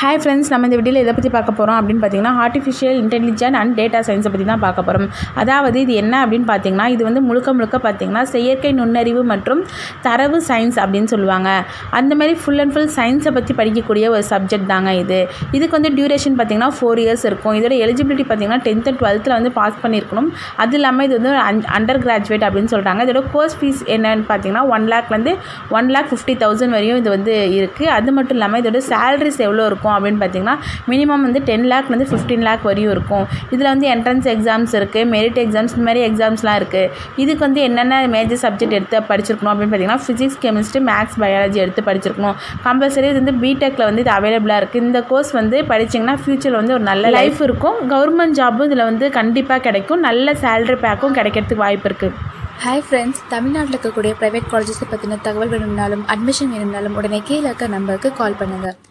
hi friends நம்ம இந்த வீடியோவில் எதை பற்றி பார்க்க போகிறோம் அப்படின்னு பார்த்தீங்கன்னா ஆர்டிஃபிஷியல் இன்டெலிஜென்ட் அண்ட் டேட்டா சயின்ஸை பற்றி தான் பார்க்க போகிறோம் அதாவது இது என்ன அப்படின்னு பார்த்தீங்கன்னா இது வந்து முழுக்க முழுக்க பார்த்தீங்கன்னா செயற்கை நுண்ணறிவு மற்றும் தரவு சயின்ஸ் அப்படின்னு சொல்லுவாங்க அந்த மாதிரி ஃபுல் அண்ட் ஃபுல் சயின்ஸை பற்றி படிக்கக்கூடிய ஒரு சப்ஜெக்ட் தாங்க இது இதுக்கு வந்து டியூரேஷன் பார்த்தீங்கன்னா ஃபோர் இயர்ஸ் இருக்கும் இதோட எலிஜிபிலிட்டி பார்த்தீங்கன்னா டென்த்து டுவெல்த்தில் வந்து பாஸ் பண்ணியிருக்கணும் அது இல்லாமல் இது வந்து அண்டர் கிராஜுவேட் அப்படின்னு சொல்கிறாங்க இதோட கோர்ஸ் ஃபீஸ் என்னன்னு பார்த்தீங்கன்னா ஒன் லேக்லேருந்து ஒன் லேக் ஃபிஃப்டி தௌசண்ட் வரையும் இது வந்து இருக்குது அது மட்டும் இல்லாமல் இதோட சேலரிஸ் எவ்வளோ இருக்கும் அப்படின்னு பார்த்தீங்கன்னா மினிமம் வந்து டென் லேக்லேருந்து ஃபிஃப்டீன் லேக் வரையும் இருக்கும் இதில் வந்து என்ட்ரன்ஸ் எக்ஸாம்ஸ் இருக்குது மெரிட் எக்ஸாம்ஸ் இந்த மாதிரி எக்ஸாம்ஸ்லாம் இருக்குது இதுக்கு வந்து என்னென்ன மேஜர் சப்ஜெக்ட் எடுத்து படிச்சிருக்கணும் அப்படின்னு பார்த்தீங்கன்னா ஃபிசிக்ஸ் கெமிஸ்ட்ரி மேக்ஸ் பயாலஜி எடுத்து படிச்சிருக்கணும் கம்பல்சரி இது வந்து பிடெக்கில் வந்து இது அவைலபிளாக இருக்குது இந்த கோர்ஸ் வந்து படிச்சிங்கன்னா ஃப்யூச்சரில் வந்து ஒரு நல்ல லைஃப் இருக்கும் கவர்மெண்ட் ஜாப்பும் இதில் வந்து கண்டிப்பாக கிடைக்கும் நல்ல சேலரி பேக்கும் கிடைக்கிறதுக்கு வாய்ப்பு இருக்குது ஹாய் ஃப்ரெண்ட்ஸ் தமிழ்நாட்டில் இருக்கக்கூடிய ப்ரைவேட் காலேஜஸை பற்றின தகவல் வேணும்னாலும் அட்மிஷன் வேணும்னாலும் உடனே கீழே இருக்க நம்பருக்கு கால் பண்ணுங்கள்